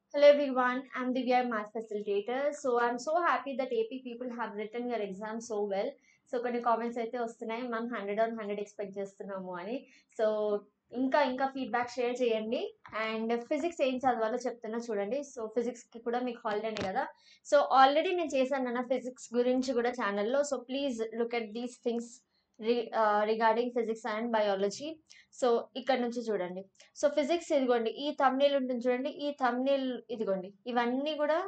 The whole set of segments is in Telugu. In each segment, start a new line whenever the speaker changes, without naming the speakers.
Hello everyone, I'm Divya, math facilitator. So I'm so happy that AP people have written your exam so well. So కొన్ని కామెంట్స్ అయితే వస్తున్నాయి మనం హండ్రెడ్ ఆన్ హండ్రెడ్ ఎక్స్పెక్ట్ చేస్తున్నాము అని సో ఇంకా ఇంకా ఫీడ్బ్యాక్ షేర్ చేయండి అండ్ ఫిజిక్స్ ఏం చదవాలో చెప్తున్నా చూడండి సో ఫిజిక్స్కి కూడా మీకు హాలిడే కదా సో ఆల్రెడీ నేను చేశాను అన్న ఫిజిక్స్ గురించి కూడా ఛానల్లో so please look at these things regarding physics and biology so ఇక్కడ నుంచి చూడండి సో ఫిజిక్స్ ఇదిగోండి ఈ thumbnail ఉంటుంది చూడండి ఈ thumbnail ఇదిగోండి ఇవన్నీ కూడా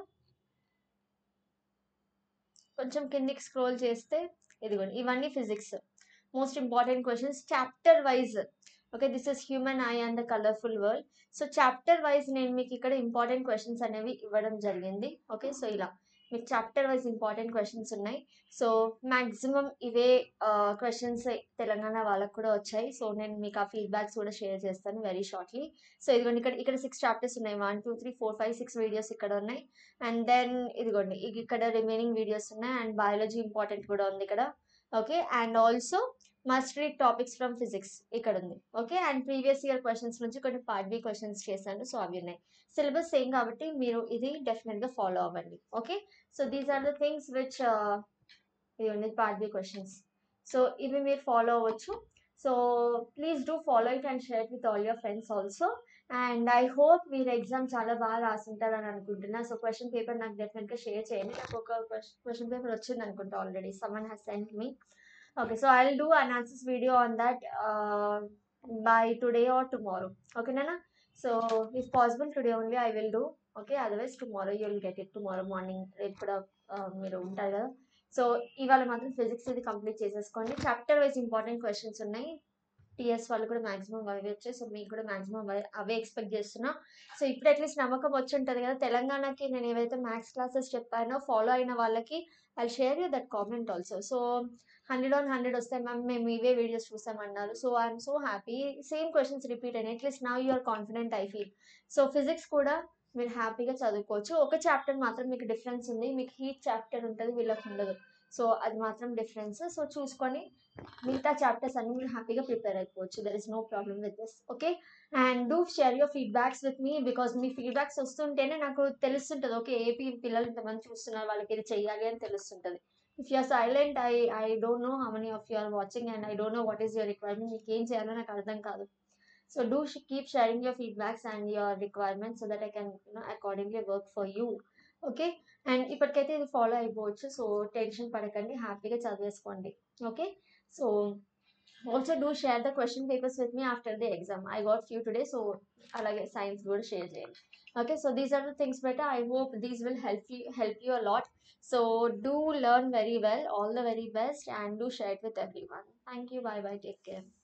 కొంచెం కిందికి స్క్రోల్ చేస్తే ఇదిగోండి ఇవన్నీ physics most important questions chapter wise okay this is human eye and the colourful world so chapter wise నేను మీకు ఇక్కడ ఇంపార్టెంట్ క్వశ్చన్స్ అనేవి ఇవ్వడం జరిగింది ఓకే సో ఇలా మీకు చాప్టర్ వైజ్ ఇంపార్టెంట్ క్వశ్చన్స్ ఉన్నాయి సో మ్యాక్సిమం ఇవే క్వశ్చన్స్ తెలంగాణ వాళ్ళకు కూడా వచ్చాయి సో నేను మీకు ఆ ఫీడ్బ్యాక్స్ కూడా షేర్ చేస్తాను వెరీ షార్ట్లీ సో ఇదిగోండి ఇక్కడ ఇక్కడ సిక్స్ చాప్టర్స్ ఉన్నాయి one two three four five six videos ఇక్కడ ఉన్నాయి అండ్ దెన్ ఇదిగోండి ఇక- ఇక్కడ రిమైనింగ్ వీడియోస్ ఉన్నాయి అండ్ బయాలజీ ఇంపార్టెంట్ కూడా ఉంది ఇక్కడ okay and also must read topics from physics ఇక్కడ ఉంది okay and previous year questions నుంచి కొన్ని పార్ట్ బి క్వశ్చన్స్ చేశాను సో అవి ఉన్నాయి సిలబస్ సేమ్ కాబట్టి మీరు ఇది డెఫినెట్గా ఫాలో అవ్వండి okay so these are the things which ఇది ఉంది పార్ట్ బి క్వశ్చన్స్ సో ఇవి మీరు ఫాలో అవ్వచ్చు so please do follow it and share with all your friends also and I hope మీరు ఎగ్జామ్ చాలా బాగా రాసుంటారని అనుకుంటున్నా సో క్వశ్చన్ పేపర్ నాకు డెఫినెట్గా షేర్ చేయండి నాకు ఒక క్వశ్చన్ పేపర్ వచ్చింది అనుకుంటా already someone has sent me okay so I will do analysis video on that by today or tomorrow ఓకేనా so if possible today only I will do okay otherwise tomorrow you will get it tomorrow morning రేపు కూడా uh, మీరు ఉంటారు కదా సో ఇవాళ మాత్రం ఫిజిక్స్ ఇది కంప్లీట్ చేసేసుకోండి చాప్టర్ వైజ్ ఇంపార్టెంట్ క్వశ్చన్స్ ఉన్నాయి టీఎస్ వాళ్ళు కూడా మాక్సిమం అవే వచ్చాయి సో మీకు కూడా మాక్సిమం అవే ఎక్స్పెక్ట్ చేస్తున్నా సో ఇప్పుడు అట్లీస్ట్ నమ్మకం వచ్చి ఉంటుంది కదా తెలంగాణకి నేను ఏవైతే మ్యాథ్స్ క్లాసెస్ చెప్పానో ఫాలో అయిన వాళ్ళకి I share you that comment also so hundred on hundred వస్తాయి మ్యామ్ మేము ఇవే వీడియోస్ చూసామన్నారు so I'm so happy same questions repeat అయినాయి at least now you're confident I feel so physics కూడా మీరు హ్యాపీగా చదువుకోవచ్చు ఒక చాప్టర్ మాత్రం మీకు డిఫరెన్స్ ఉంది మీకు హీట్ చాప్టర్ ఉంటుంది వీళ్ళకి ఉండదు సో అది మాత్రం డిఫరెన్స్ సో చూసుకొని మిగతా చాప్టర్స్ అన్ని మీరు హ్యాపీగా ప్రిపేర్ అయిపోవచ్చు there is no problem with this okay and do share your feedbacks with me because మీ ఫీడ్బ్యాక్స్ వస్తుంటేనే నాకు తెలుస్తుంటుంది ఓకే ఏపీ పిల్లలు ఇంతమంది చూస్తున్నారు వాళ్ళకి ఇది చెయ్యాలి అని తెలుస్తుంటుంది if you're silent I I don't know how many of you're watching and I don't know what is your requirement మీకు ఏం చేయాలో నాకు అర్థం కాదు so do keep sharing your feedbacks and your requirement so that I can you know accordingly work for you okay and ఇప్పటికైతే ఇది ఫాలో అయిపోవచ్చు సో టెన్షన్ పడకండి హ్యాపీగా చదివేసుకోండి okay so also do share the question papers with me after the exam I got few today so అలాగే సైన్స్ కూడా షేర్ చేయండి okay so these are the things better I hope these will help you help you a lot so do learn very well all the very best and do share it with everyone thank you bye bye take care